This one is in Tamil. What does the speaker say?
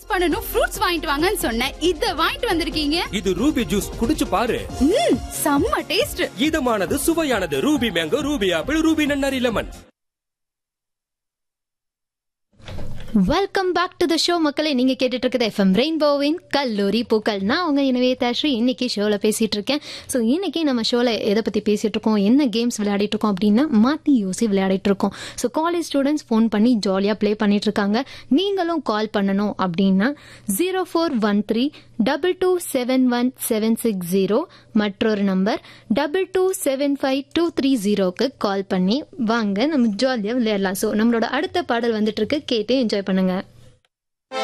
ரிலாக்ஸ் பண்ணனும் ஃப்ரூட்ஸ் வாங்கிட்டு வாங்கன்னு சொன்னேன் இத வாங்கிட்டு வந்திருக்கீங்க இது ரூபி ஜூஸ் குடிச்சு பாரு ம் செம்ம டேஸ்ட் இதமானது சுவையானது Ruby mango Ruby apple Ruby நன்னாரி lemon welcome back to the show மக்களே நீங்க கேட்டுட்டு இருக்கிறது எஃப்எம் ரெயின்போவின் கல்லூரி பூக்கள் நான் உங்க இனவே தாஸ்ரீ இன்னைக்கு ஷோல பேசிட்டு இருக்கேன் ஸோ இன்னைக்கு நம்ம ஷோல எதை பத்தி பேசிட்டு இருக்கோம் என்ன கேம்ஸ் விளையாடிட்டு இருக்கோம் அப்படின்னா மாத்தி யோசி விளையாடிட்டு இருக்கோம் ஸோ காலேஜ் ஸ்டூடெண்ட்ஸ் ஃபோன் பண்ணி ஜாலியா ப்ளே பண்ணிட்டு இருக்காங்க நீங்களும் கால் பண்ணணும் அப்படின்னா zero four one three double two seven one seven six zero மற்றொரு number double two seven five two three ஜீரோக்கு கால் பண்ணி வாங்க நம்ம ஜாலியாக விளையாடலாம் ஸோ நம்மளோட அடுத்த பாடல் வந்துட்டு இருக்கு கேட்டு என்ஜாய் பண்ணுங்க